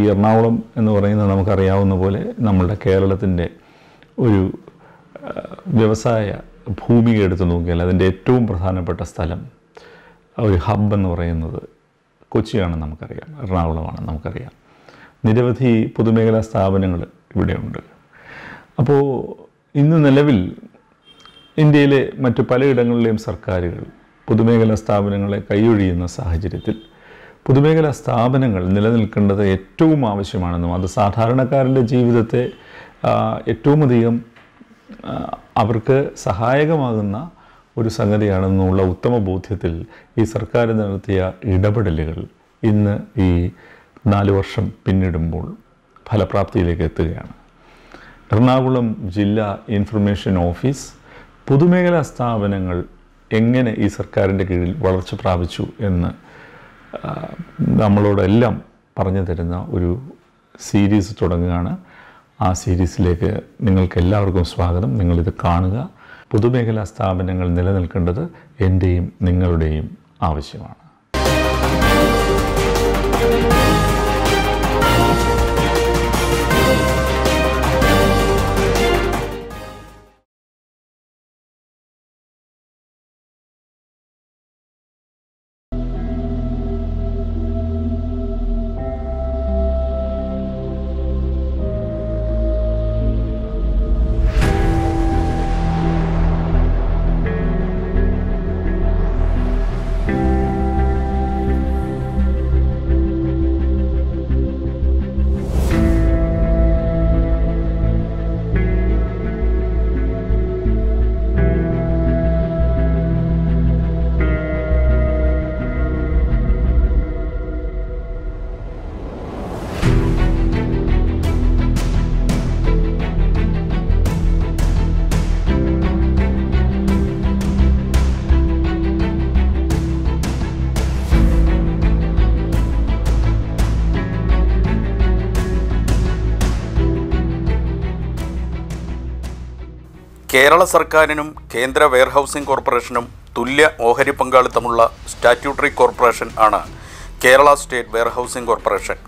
എറണാകുളം എന്ന് പറയുന്നത് നമുക്കറിയാവുന്ന പോലെ നമ്മളുടെ കേരളത്തിൻ്റെ ഒരു ആ, വ്യവസായ ഭൂമിക എടുത്ത് നോക്കിയാൽ അതിൻ്റെ ഏറ്റവും പ്രധാനപ്പെട്ട സ്ഥലം ഒരു ഹബ്ബ് എന്ന് പറയുന്നത് കൊച്ചിയാണെന്ന് നമുക്കറിയാം എറണാകുളമാണ് നമുക്കറിയാം നിരവധി പൊതുമേഖലാ സ്ഥാപനങ്ങൾ ഇവിടെയുണ്ട് അപ്പോൾ ഇന്ന് നിലവിൽ ഇന്ത്യയിലെ മറ്റു പലയിടങ്ങളിലെയും സർക്കാരുകൾ പൊതുമേഖലാ സ്ഥാപനങ്ങളെ കൈയൊഴിയുന്ന സാഹചര്യത്തിൽ പൊതുമേഖലാ സ്ഥാപനങ്ങൾ നിലനിൽക്കേണ്ടത് ഏറ്റവും ആവശ്യമാണെന്നും അത് സാധാരണക്കാരൻ്റെ ജീവിതത്തെ ആ, ഏറ്റവും അധികം ആ, അവർക്ക് സഹായകമാകുന്ന ഒരു സംഗതിയാണെന്നുള്ള ഉത്തമ ബോധ്യത്തിൽ ഈ സർക്കാർ നടത്തിയ ഇടപെടലുകൾ ഇന്ന് ഈ നാല് വർഷം പിന്നിടുമ്പോൾ ഫലപ്രാപ്തിയിലേക്ക് എത്തുകയാണ് എറണാകുളം ജില്ലാ ഇൻഫർമേഷൻ ഓഫീസ് പൊതുമേഖലാ സ്ഥാപനങ്ങൾ എങ്ങനെ ഈ സർക്കാരിൻ്റെ കീഴിൽ വളർച്ച പ്രാപിച്ചു എന്ന് ആ, നമ്മളോടെല്ലാം പറഞ്ഞു തരുന്ന ഒരു സീരീസ് തുടങ്ങുകയാണ് ആ സീരീസിലേക്ക് നിങ്ങൾക്ക് എല്ലാവർക്കും സ്വാഗതം നിങ്ങളിത് കാണുക പൊതുമേഖലാ സ്ഥാപനങ്ങൾ നിലനിൽക്കേണ്ടത് എൻ്റെയും നിങ്ങളുടെയും ആവശ്യമാണ് കേരള സർക്കാരിനും കേന്ദ്ര വെയർഹൌസിംഗ് കോർപ്പറേഷനും തുല്യ ഓഹരി പങ്കാളിത്തമുള്ള സ്റ്റാറ്റ്യൂട്ടറി കോർപ്പറേഷൻ ആണ് കേരള സ്റ്റേറ്റ് വെയർഹൌസിംഗ് കോർപ്പറേഷൻ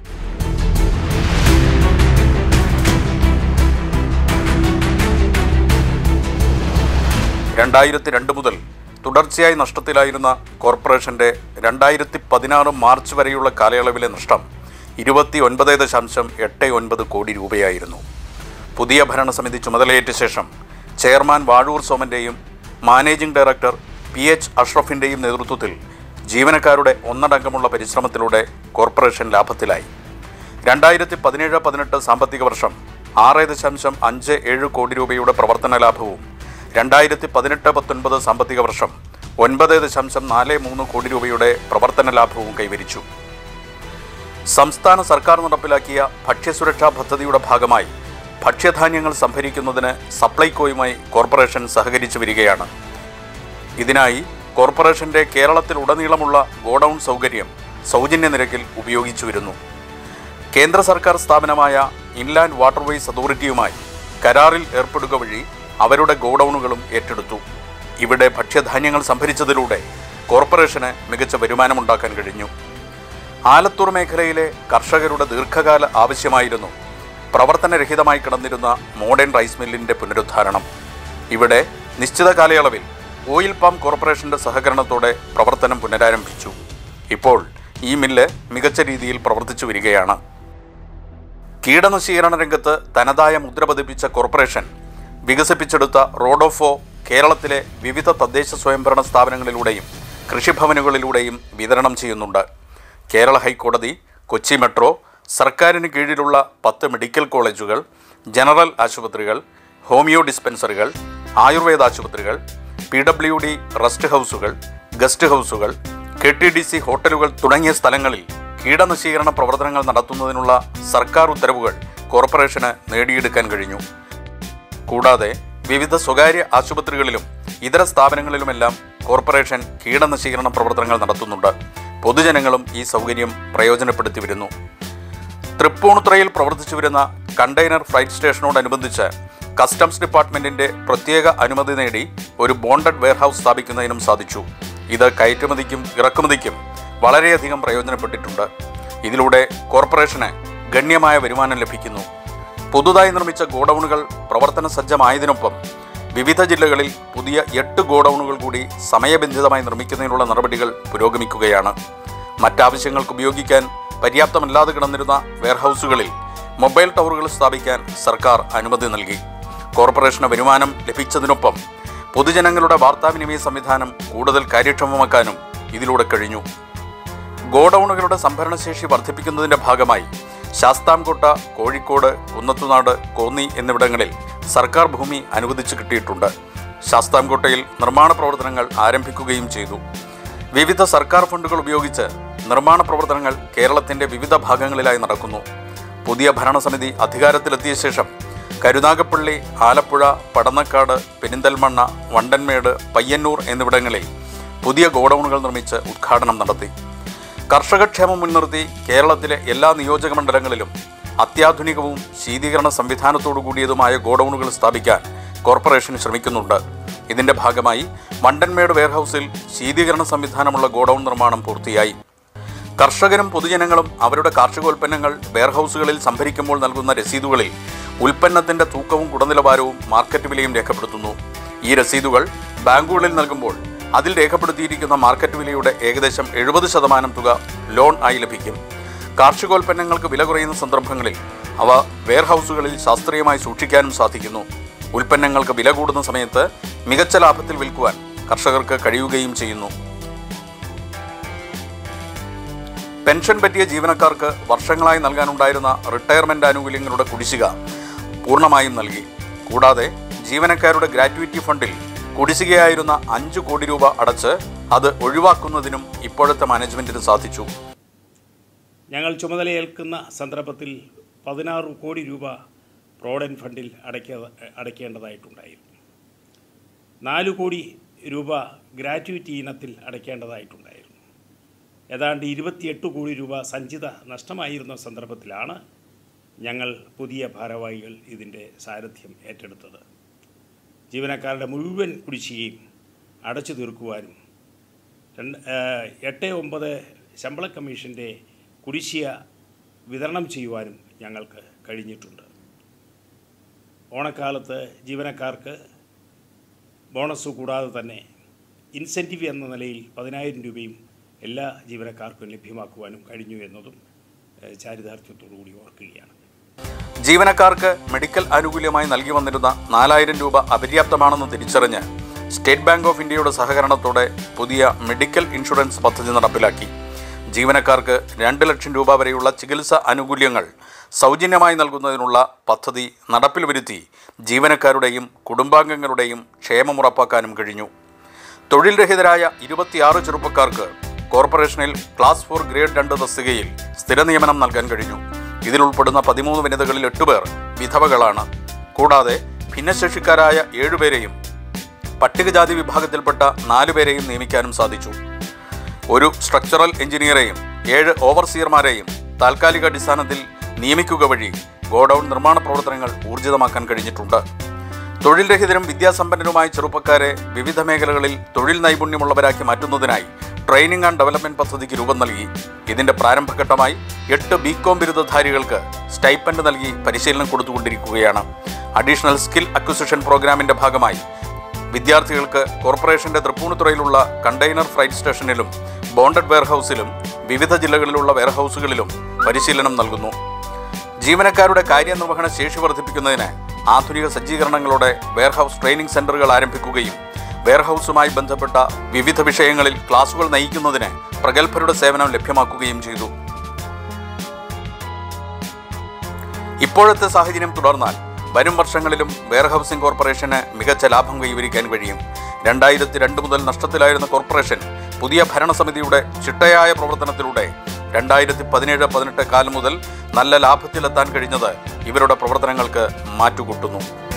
രണ്ടായിരത്തി രണ്ട് മുതൽ തുടർച്ചയായി നഷ്ടത്തിലായിരുന്ന കോർപ്പറേഷന്റെ രണ്ടായിരത്തി പതിനാറ് മാർച്ച് വരെയുള്ള കാലയളവിലെ നഷ്ടം ഇരുപത്തി ഒൻപത് ദശാംശം എട്ട് ഒൻപത് കോടി രൂപയായിരുന്നു പുതിയ ഭരണസമിതി ചുമതലയേറ്റ ശേഷം ചെയർമാൻ വാഴൂർ സോമന്റെയും മാനേജിംഗ് ഡയറക്ടർ പി എച്ച് അഷ്റഫിൻ്റെയും നേതൃത്വത്തിൽ ജീവനക്കാരുടെ ഒന്നടങ്കമുള്ള പരിശ്രമത്തിലൂടെ കോർപ്പറേഷൻ ലാഭത്തിലായി രണ്ടായിരത്തി പതിനേഴ് പതിനെട്ട് സാമ്പത്തിക വർഷം ആറ് ദശാംശം അഞ്ച് ഏഴ് കോടി രൂപയുടെ പ്രവർത്തന ലാഭവും രണ്ടായിരത്തി പതിനെട്ട് പത്തൊൻപത് സാമ്പത്തിക വർഷം ഒൻപത് ദശാംശം നാല് മൂന്ന് കോടി രൂപയുടെ പ്രവർത്തന ലാഭവും കൈവരിച്ചു സംസ്ഥാന സർക്കാർ നടപ്പിലാക്കിയ ഭക്ഷ്യസുരക്ഷാ പദ്ധതിയുടെ ഭാഗമായി ഭക്ഷ്യധാന്യങ്ങൾ സംഭരിക്കുന്നതിന് സപ്ലൈകോയുമായി കോർപ്പറേഷൻ സഹകരിച്ചു വരികയാണ് ഇതിനായി കോർപ്പറേഷന്റെ കേരളത്തിലുടനീളമുള്ള ഗോഡൌൺ സൗകര്യം സൗജന്യ നിരക്കിൽ ഉപയോഗിച്ചു വരുന്നു കേന്ദ്ര സർക്കാർ സ്ഥാപനമായ ഇൻലാൻഡ് വാട്ടർവേസ് അതോറിറ്റിയുമായി കരാറിൽ ഏർപ്പെടുക വഴി അവരുടെ ഗോഡൌണുകളും ഏറ്റെടുത്തു ഇവിടെ ഭക്ഷ്യധാന്യങ്ങൾ സംഭരിച്ചതിലൂടെ കോർപ്പറേഷന് മികച്ച വരുമാനമുണ്ടാക്കാൻ കഴിഞ്ഞു ആലത്തൂർ മേഖലയിലെ കർഷകരുടെ ദീർഘകാല ആവശ്യമായിരുന്നു പ്രവർത്തനരഹിതമായി കിടന്നിരുന്ന മോഡേൺ റൈസ് മില്ലിന്റെ പുനരുദ്ധാരണം ഇവിടെ നിശ്ചിത കാലയളവിൽ ഓയിൽ പാം കോർപ്പറേഷന്റെ സഹകരണത്തോടെ പ്രവർത്തനം പുനരാരംഭിച്ചു ഇപ്പോൾ ഈ മില്ല് മികച്ച രീതിയിൽ പ്രവർത്തിച്ചു വരികയാണ് കീടനശീകരണ രംഗത്ത് തനതായ മുദ്ര പതിപ്പിച്ച കോർപ്പറേഷൻ വികസിപ്പിച്ചെടുത്ത റോഡോഫോ കേരളത്തിലെ വിവിധ തദ്ദേശ സ്വയംഭരണ സ്ഥാപനങ്ങളിലൂടെയും കൃഷിഭവനുകളിലൂടെയും വിതരണം ചെയ്യുന്നുണ്ട് കേരള ഹൈക്കോടതി കൊച്ചി മെട്രോ സർക്കാരിന് കീഴിലുള്ള പത്ത് മെഡിക്കൽ കോളേജുകൾ ജനറൽ ആശുപത്രികൾ ഹോമിയോ ഡിസ്പെൻസറികൾ ആയുർവേദ ആശുപത്രികൾ പി ഡബ്ല്യു ഡി റെസ്റ്റ് ഹൗസുകൾ ഗസ്റ്റ് ഹൗസുകൾ കെ ടി ഡി സി ഹോട്ടലുകൾ തുടങ്ങിയ സ്ഥലങ്ങളിൽ കീടനശീകരണ പ്രവർത്തനങ്ങൾ നടത്തുന്നതിനുള്ള സർക്കാർ ഉത്തരവുകൾ കോർപ്പറേഷന് നേടിയെടുക്കാൻ കഴിഞ്ഞു കൂടാതെ വിവിധ സ്വകാര്യ ആശുപത്രികളിലും ഇതര സ്ഥാപനങ്ങളിലുമെല്ലാം കോർപ്പറേഷൻ കീടനശീകരണ പ്രവർത്തനങ്ങൾ നടത്തുന്നുണ്ട് പൊതുജനങ്ങളും ഈ സൗകര്യം പ്രയോജനപ്പെടുത്തി വരുന്നു തൃപ്പൂണിത്തുറയിൽ പ്രവർത്തിച്ചു വരുന്ന കണ്ടെയ്നർ ഫ്ലൈറ്റ് സ്റ്റേഷനോടനുബന്ധിച്ച് കസ്റ്റംസ് ഡിപ്പാർട്ട്മെന്റിന്റെ പ്രത്യേക അനുമതി നേടി ഒരു ബോണ്ടഡ് വെയർഹൌസ് സ്ഥാപിക്കുന്നതിനും സാധിച്ചു ഇത് കയറ്റുമതിക്കും ഇറക്കുമതിക്കും വളരെയധികം പ്രയോജനപ്പെട്ടിട്ടുണ്ട് ഇതിലൂടെ കോർപ്പറേഷന് ഗണ്യമായ വരുമാനം ലഭിക്കുന്നു പുതുതായി നിർമ്മിച്ച ഗോഡൌണുകൾ പ്രവർത്തന സജ്ജമായതിനൊപ്പം വിവിധ ജില്ലകളിൽ പുതിയ എട്ട് ഗോഡൌണുകൾ കൂടി സമയബന്ധിതമായി നിർമ്മിക്കുന്നതിനുള്ള നടപടികൾ പുരോഗമിക്കുകയാണ് മറ്റാവശ്യങ്ങൾക്ക് ഉപയോഗിക്കാൻ പര്യാപ്തമല്ലാതെ കിടന്നിരുന്ന വെയർഹൌസുകളിൽ മൊബൈൽ ടവറുകൾ സ്ഥാപിക്കാൻ സർക്കാർ അനുമതി നൽകി കോർപ്പറേഷന് വരുമാനം ലഭിച്ചതിനൊപ്പം പൊതുജനങ്ങളുടെ വാർത്താവിനിമയ സംവിധാനം കൂടുതൽ കാര്യക്ഷമമാക്കാനും ഇതിലൂടെ കഴിഞ്ഞു ഗോഡൌണുകളുടെ സംഭരണശേഷി വർദ്ധിപ്പിക്കുന്നതിന്റെ ഭാഗമായി ശാസ്താംകോട്ട കോഴിക്കോട് കുന്നത്തുനാട് കോന്നി എന്നിവിടങ്ങളിൽ സർക്കാർ ഭൂമി അനുവദിച്ചു കിട്ടിയിട്ടുണ്ട് ശാസ്താംകോട്ടയിൽ നിർമ്മാണ പ്രവർത്തനങ്ങൾ ആരംഭിക്കുകയും ചെയ്തു വിവിധ സർക്കാർ ഫണ്ടുകൾ ഉപയോഗിച്ച് നിർമ്മാണ പ്രവർത്തനങ്ങൾ കേരളത്തിന്റെ വിവിധ ഭാഗങ്ങളിലായി നടക്കുന്നു പുതിയ ഭരണസമിതി അധികാരത്തിലെത്തിയ ശേഷം കരുനാഗപ്പള്ളി ആലപ്പുഴ പടന്നക്കാട് പെരിന്തൽമണ്ണ വണ്ടൻമേട് പയ്യന്നൂർ എന്നിവിടങ്ങളിൽ പുതിയ ഗോഡൌണുകൾ നിർമ്മിച്ച് ഉദ്ഘാടനം നടത്തി കർഷകക്ഷേമം മുൻനിർത്തി കേരളത്തിലെ എല്ലാ നിയോജക മണ്ഡലങ്ങളിലും അത്യാധുനികവും ശീതീകരണ സംവിധാനത്തോടു കൂടിയതുമായ ഗോഡൌണുകൾ സ്ഥാപിക്കാൻ കോർപ്പറേഷൻ ശ്രമിക്കുന്നുണ്ട് ഇതിന്റെ ഭാഗമായി മണ്ടൻമേട് വെയർഹൌസിൽ ശീതീകരണ സംവിധാനമുള്ള ഗോഡൌൺ നിർമ്മാണം പൂർത്തിയായി കർഷകരും പൊതുജനങ്ങളും അവരുടെ കാർഷികോൽപ്പന്നങ്ങൾ വെയർഹൌസുകളിൽ സംഭരിക്കുമ്പോൾ നൽകുന്ന രസീതുകളിൽ ഉൽപ്പന്നത്തിന്റെ തൂക്കവും ഗുണനിലവാരവും മാർക്കറ്റ് വിലയും രേഖപ്പെടുത്തുന്നു ഈ രസീതുകൾ ബാങ്കുകളിൽ നൽകുമ്പോൾ അതിൽ രേഖപ്പെടുത്തിയിരിക്കുന്ന മാർക്കറ്റ് വിലയുടെ ഏകദേശം എഴുപത് ശതമാനം തുക ലോൺ ആയി ലഭിക്കും കാർഷികോൽപ്പന്നങ്ങൾക്ക് വില കുറയുന്ന സന്ദർഭങ്ങളിൽ അവ വെയർഹൌസുകളിൽ ശാസ്ത്രീയമായി സൂക്ഷിക്കാനും സാധിക്കുന്നു ഉൽപ്പന്നങ്ങൾക്ക് വില കൂടുന്ന സമയത്ത് മികച്ച ലാഭത്തിൽ വിൽക്കുവാൻ കർഷകർക്ക് കഴിയുകയും ചെയ്യുന്നു പെൻഷൻ പറ്റിയ ജീവനക്കാർക്ക് വർഷങ്ങളായി നൽകാനുണ്ടായിരുന്ന റിട്ടയർമെന്റ് ആനുകൂല്യങ്ങളുടെ കുടിശ്ശിക പൂർണ്ണമായും നൽകി കൂടാതെ ജീവനക്കാരുടെ ഗ്രാറ്റുവിറ്റി ഫണ്ടിൽ കുടിശ്ശികയായിരുന്ന അഞ്ച് കോടി രൂപ അടച്ച് അത് ഒഴിവാക്കുന്നതിനും ഇപ്പോഴത്തെ മാനേജ്മെന്റിന് സാധിച്ചു ഞങ്ങൾ ചുമതലയേൽക്കുന്ന സന്ദർഭത്തിൽ പതിനാറ് കോടി രൂപ പ്രോവിഡൻറ്റ് ഫണ്ടിൽ അടയ്ക്ക അടയ്ക്കേണ്ടതായിട്ടുണ്ടായിരുന്നു നാല് കോടി രൂപ ഗ്രാറ്റുവിറ്റി ഇനത്തിൽ അടയ്ക്കേണ്ടതായിട്ടുണ്ടായിരുന്നു ഏതാണ്ട് ഇരുപത്തിയെട്ട് കോടി രൂപ സഞ്ചിത നഷ്ടമായിരുന്ന സന്ദർഭത്തിലാണ് ഞങ്ങൾ പുതിയ ഭാരവാഹികൾ ഇതിൻ്റെ സാരഥ്യം ഏറ്റെടുത്തത് ജീവനക്കാരുടെ മുഴുവൻ കുടിശ്ശികയും അടച്ചു തീർക്കുവാനും രണ്ട് ഏഹ്, എട്ട് ഒമ്പത് ശമ്പള കമ്മീഷൻ്റെ കുടിശ്ശിക വിതരണം ചെയ്യുവാനും ഞങ്ങൾക്ക് കഴിഞ്ഞിട്ടുണ്ട് ഓണക്കാലത്ത് ജീവനക്കാർക്ക് ബോണസ് കൂടാതെ തന്നെ ഇൻസെൻറ്റീവ് എന്ന നിലയിൽ പതിനായിരം രൂപയും എല്ലാ ജീവനക്കാർക്കും ലഭ്യമാക്കുവാനും കഴിഞ്ഞു എന്നതും ഏഹ്, ചാരിതാർത്ഥ്യത്തോടു കൂടി ഓർക്കുകയാണ് ജീവനക്കാർക്ക് മെഡിക്കൽ ആനുകൂല്യമായി നൽകി വന്നിരുന്ന നാലായിരം രൂപ അപര്യാപ്തമാണെന്ന് തിരിച്ചറിഞ്ഞ് സ്റ്റേറ്റ് ബാങ്ക് ഓഫ് ഇന്ത്യയുടെ സഹകരണത്തോടെ പുതിയ മെഡിക്കൽ ഇൻഷുറൻസ് പദ്ധതി നടപ്പിലാക്കി ജീവനക്കാർക്ക് രണ്ട് ലക്ഷം രൂപ വരെയുള്ള ചികിത്സ ആനുകൂല്യങ്ങൾ സൗജന്യമായി നൽകുന്നതിനുള്ള പദ്ധതി നടപ്പിൽ വരുത്തി ജീവനക്കാരുടെയും കുടുംബാംഗങ്ങളുടെയും ക്ഷേമം ഉറപ്പാക്കാനും കഴിഞ്ഞു തൊഴിൽ രഹിതരായ ഇരുപത്തിയാറ് ചെറുപ്പക്കാർക്ക് കോർപ്പറേഷനിൽ ക്ലാസ് ഫോർ ഗ്രേഡ് രണ്ട് തസ്തികയിൽ സ്ഥിര നിയമനം നൽകാൻ കഴിഞ്ഞു ഇതിലുൾപ്പെടുന്ന പതിമൂന്ന് വനിതകളിൽ എട്ടുപേർ വിധവകളാണ് കൂടാതെ ഭിന്നശേഷിക്കാരായ ഏഴുപേരെയും പട്ടികജാതി വിഭാഗത്തിൽപ്പെട്ട നാലുപേരെയും നിയമിക്കാനും സാധിച്ചു ഒരു സ്ട്രക്ചറൽ എഞ്ചിനീയറെയും ഏഴ് ഓവർസിയർമാരെയും താൽക്കാലിക അടിസ്ഥാനത്തിൽ നിയമിക്കുക വഴി ഗോഡൌൺ നിർമ്മാണ പ്രവർത്തനങ്ങൾ ഊർജിതമാക്കാൻ കഴിഞ്ഞിട്ടുണ്ട് തൊഴിൽ രഹിതരും വിദ്യാസമ്പന്നരുമായ ചെറുപ്പക്കാരെ വിവിധ മേഖലകളിൽ തൊഴിൽ നൈപുണ്യമുള്ളവരാക്കി മാറ്റുന്നതിനായി ട്രെയിനിങ് ആൻഡ് ഡെവലപ്മെന്റ് പദ്ധതിക്ക് രൂപം നൽകി ഇതിന്റെ പ്രാരംഭഘട്ടമായി എട്ട് ബികോം ബിരുദധാരികൾക്ക് സ്റ്റൈപ്പൻഡ് നൽകി പരിശീലനം കൊടുത്തുകൊണ്ടിരിക്കുകയാണ് അഡീഷണൽ സ്കിൽ അക്വിസിഷൻ പ്രോഗ്രാമിന്റെ ഭാഗമായി വിദ്യാർത്ഥികൾക്ക് കോർപ്പറേഷന്റെ തൃപ്പൂണിത്തുറയിലുള്ള കണ്ടെയ്നർ ഫ്രൈറ്റ് സ്റ്റേഷനിലും ബോണ്ടഡ് വെയർഹൌസിലും വിവിധ ജില്ലകളിലുള്ള വെയർഹൌസുകളിലും പരിശീലനം നൽകുന്നു ജീവനക്കാരുടെ കാര്യനിർവഹണ ശേഷി വർദ്ധിപ്പിക്കുന്നതിന് ആധുനിക സജ്ജീകരണങ്ങളോടെ വെയർഹൌസ് ട്രെയിനിംഗ് സെന്ററുകൾ ആരംഭിക്കുകയും വെയർഹൌസുമായി ബന്ധപ്പെട്ട വിവിധ വിഷയങ്ങളിൽ ക്ലാസുകൾ നയിക്കുന്നതിന് പ്രഗത്ഭരുടെ സേവനം ലഭ്യമാക്കുകയും ചെയ്തു ഇപ്പോഴത്തെ സാഹചര്യം തുടർന്നാൽ വരും വർഷങ്ങളിലും വെയർഹൌസിംഗ് കോർപ്പറേഷന് മികച്ച ലാഭം കൈവരിക്കാൻ കഴിയും രണ്ടായിരത്തി രണ്ട് മുതൽ നഷ്ടത്തിലായിരുന്ന കോർപ്പറേഷൻ പുതിയ ഭരണസമിതിയുടെ ചിട്ടയായ പ്രവർത്തനത്തിലൂടെ രണ്ടായിരത്തി പതിനേഴ് പതിനെട്ട് കാലം മുതൽ നല്ല ലാഭത്തിലെത്താൻ കഴിഞ്ഞത് ഇവരുടെ പ്രവർത്തനങ്ങൾക്ക് മാറ്റുകൂട്ടുന്നു